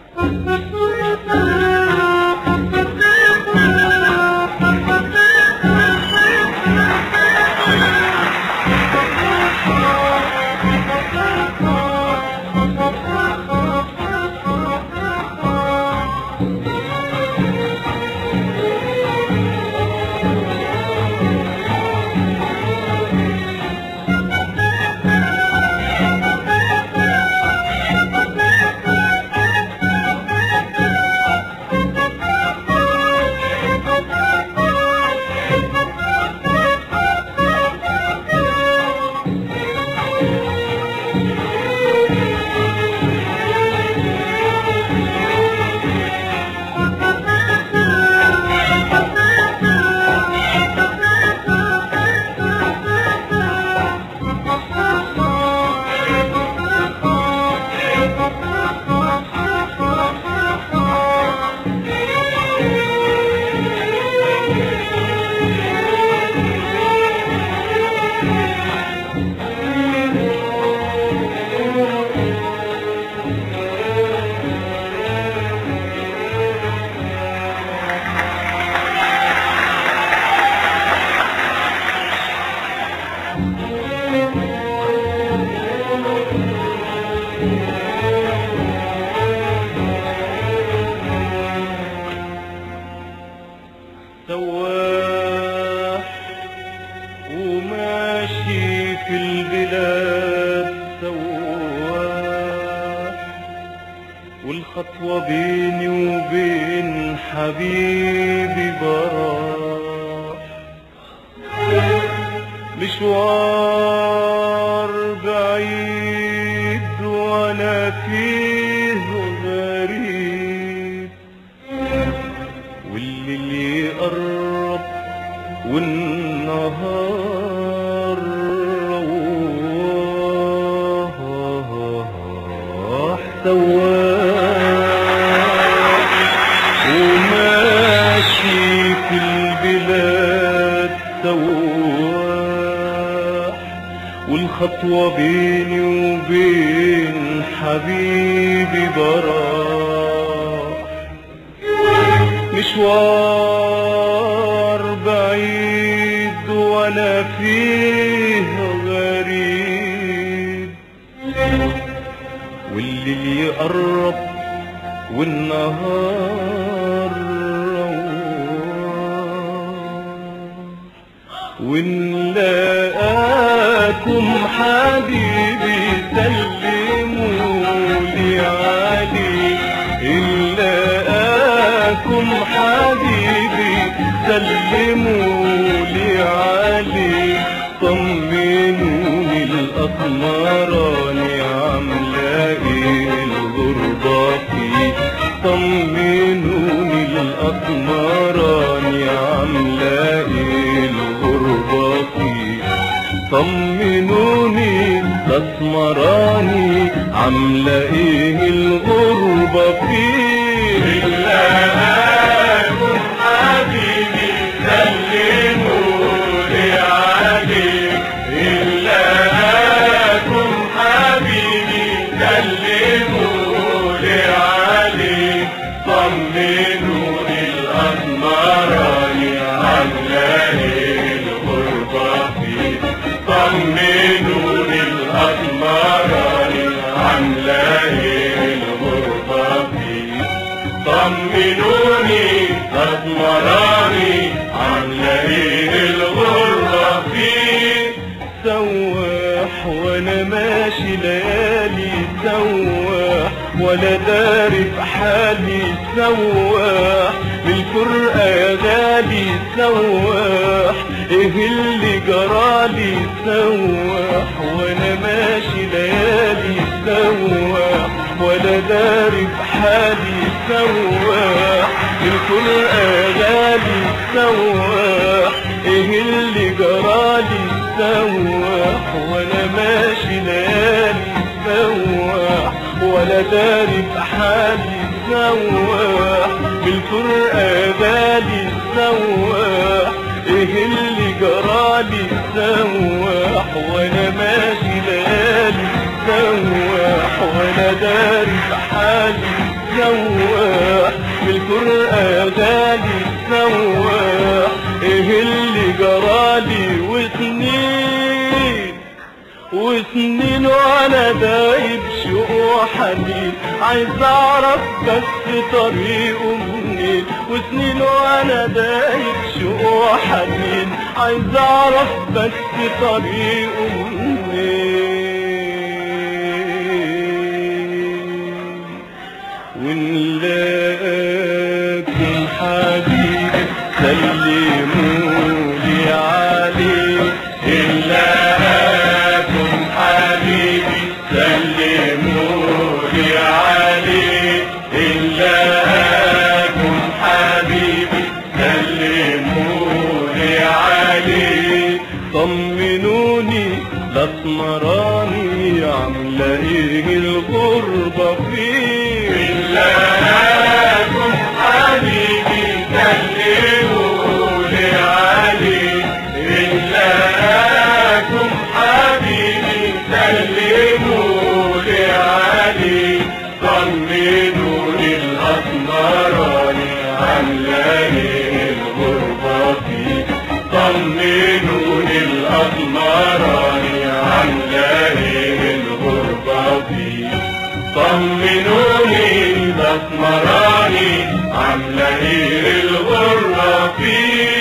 سواح وماشي في البلاد سواح والخطوة بيني وبين حبيبي براح مشوار بعيد وانا فيه غريب والليل يقرب والنهار رواح سواح وماشي في البلاد سواح والخطوة بيني وبين حبيبي براح مشوار بعيد وانا فيه غريب والليل يقرب والنهار رواح ونلاقاكم حبيبي سلموا لي علي نلاقاكم حبيبي سلموا لي علي طمنوني الأقمراني عاملة ايه الغربة فيه طمنوني الأقمراني عاملة ايه الغربة فيه طمنوني الأسمراني عاملة ايه الغربة فيه إلاكم حبيبي سلموا لي عليك إلاكم حبيبي سلموا لي عليك طمنوني الأسمراني عاملة إيه الغربة فيه طمنوني الأسمراني عاملة إيه الغربة فيه طمنوني أسمراني عاملة إيه الغربة فيه سواح وانا ماشي ليالي سواح ولا داري في حالي سواح بالفرقة يا غالي سواح ايه اللي جرالي سواح وانا ماشي ليالي سواح ولا داري في حالي سواح بالفرقة يا غالي سواح ايه اللي جرالي سواح وانا ماشي ليالي سواح ولا داري في حالي سواح بالفرقة غالي سواح ايه اللي جرالي سواح وانا ماشي ليالي سواح وانا داري في حالي سواح بالفرقة غالي سواح ايه اللي جرالي وسنين وسنين وانا دايب شوق وحنين عايز اعرف بس طريقه منين وسنين وانا دايب شوق وحنين عايز اعرف بس طريقه منين ونلاقيكم حبيبي سلمولي عليه إلا أكن حبيبي سلمولي عليه إلا أكن حبيبي سلمولي عليه طمنوني الاسمراني عامله ايه الغربه فيه إلا أكن حبيبي سلمولي عليه إلا أكن حبيبي سلمولي عليه طمنوني الأسمراني عاملة إيه الغربة فيه طمنوني الأسمراني عاملة إيه الغربة فيه طمنوني الأسمراني عاملة إيه الغربة فيه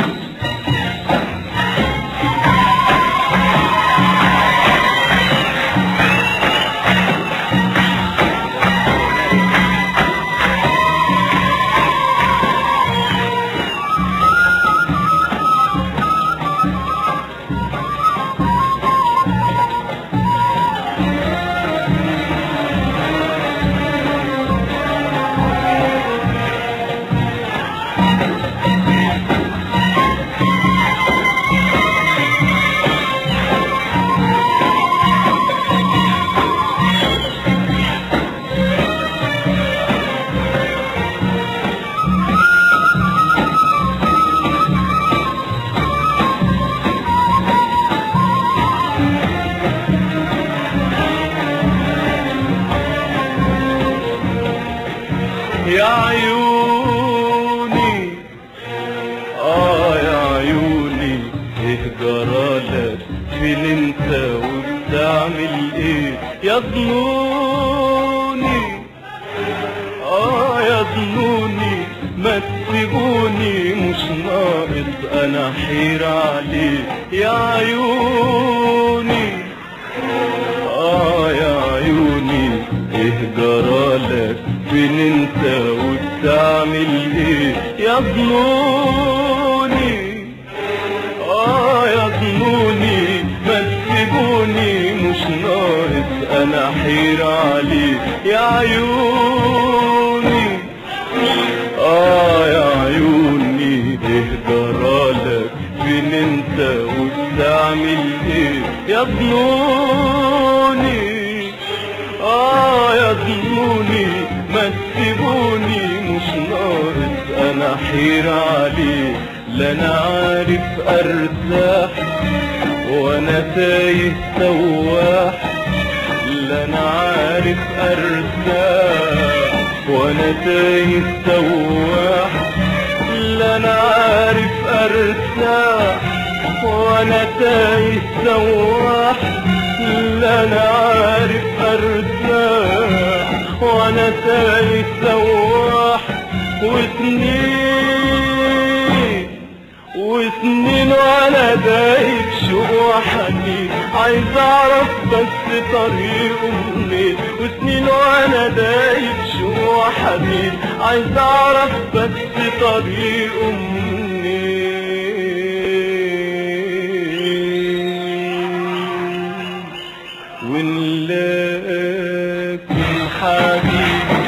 يا عيوني اه يا عيوني ايه جرالك فين انت وبتعمل ايه يا ظنوني اه يا ظنوني ما تسيبوني مش ناقص انا حير عليه يا عيوني اه يا عيوني ايه جرالك فين انت وبتعمل ايه يا ظنوني اه يا ظنوني ما تسيبوني مش ناقص انا حير عليه يا عيوني اه يا عيوني ايه جرالك فين انت وبتعمل ايه يا ظنوني اه يا ظنوني ما تسيبوني مش ناقص انا حير عليه لا انا عارف ارتاح وانا تايه سواح لا انا عارف ارتاح وانا تايه سواح لا انا عارف ارتاح وانا تايه سواح لا انا عارف ارتاح وانا تايه سواح وسنين وسنين وانا دايب شوق وحنين عايز اعرف بس طريقه منين وسنين وانا دايب شوق وحنين عايز اعرف بس طريقه منين ونلاقيكم حبيبي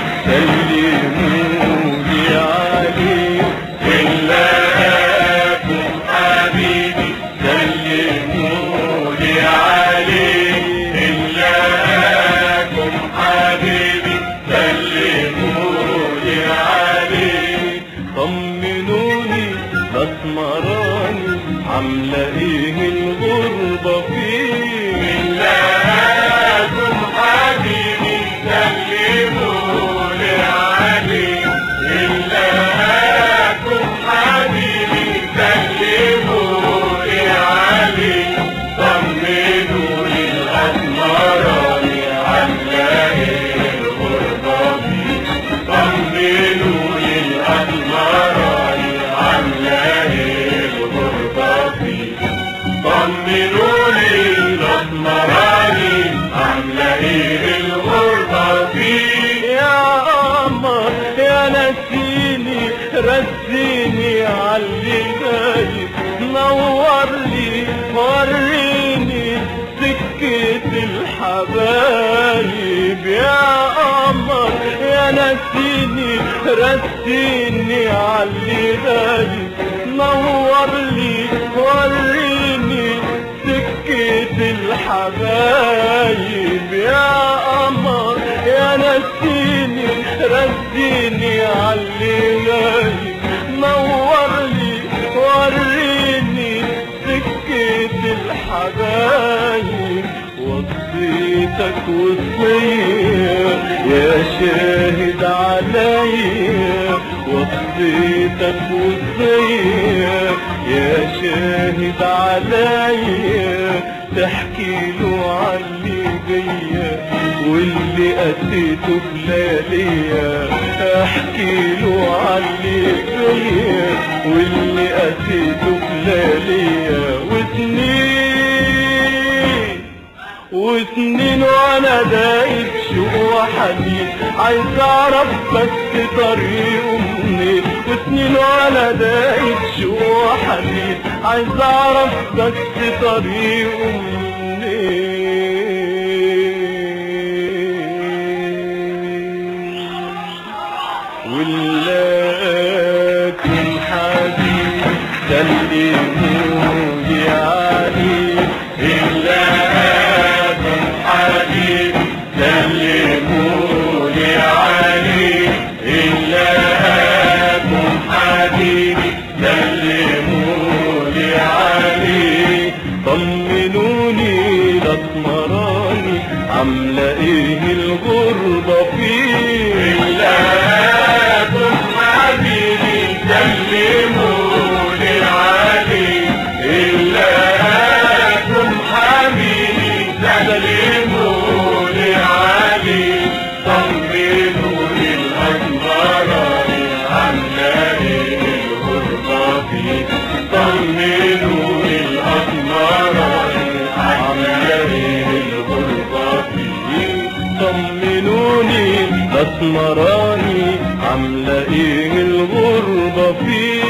سلمولي عليه إلا أكن حبيبي سلمولي عليه إلا أكن حبيبي سلمولي عليه طمنوني اسمراني عامله ايه الغربه فيه إلا أكن حبيبي سلمولي رسيني عاللي غايب نور لي وريني سكة الحبايب يا قمر يا نسيني رسيني عاللي غايب نور لي وريني سكة الحبايب يا قمر يا نسيني رسيني عاللي غايب نور لي وريني سكة الحبايب وصيتك وصية يا شاهد عليا وصيتك وصية يا شاهد عليا تحكي له عاللي بيا واللي قسيته بلاليا احكي له عاللي بيا واللي قسيته بلاليا وسنين وسنين وانا دايب شوق وحنين عايز اعرف بس طريقه منين وسنين وانا دايب شوق وحنين عايز اعرف بس طريقه منين ولكن حبيب سلموني عليه إلا أكن حبيب سلموني عليه إلا أكن حبيب سلموني عليه طمنوني لاسمراني عاملة ايه الغربة فيه إلا أكن حبيب سلموني عليه إلا أكن حبيب سلموني عليه طمنوني الأسمراني عاملة إيه الغربة فيه طمنوني الأسمراني عاملة إيه الغربة فيه طمنوني اسمراني عاملة ايه الغربة فيه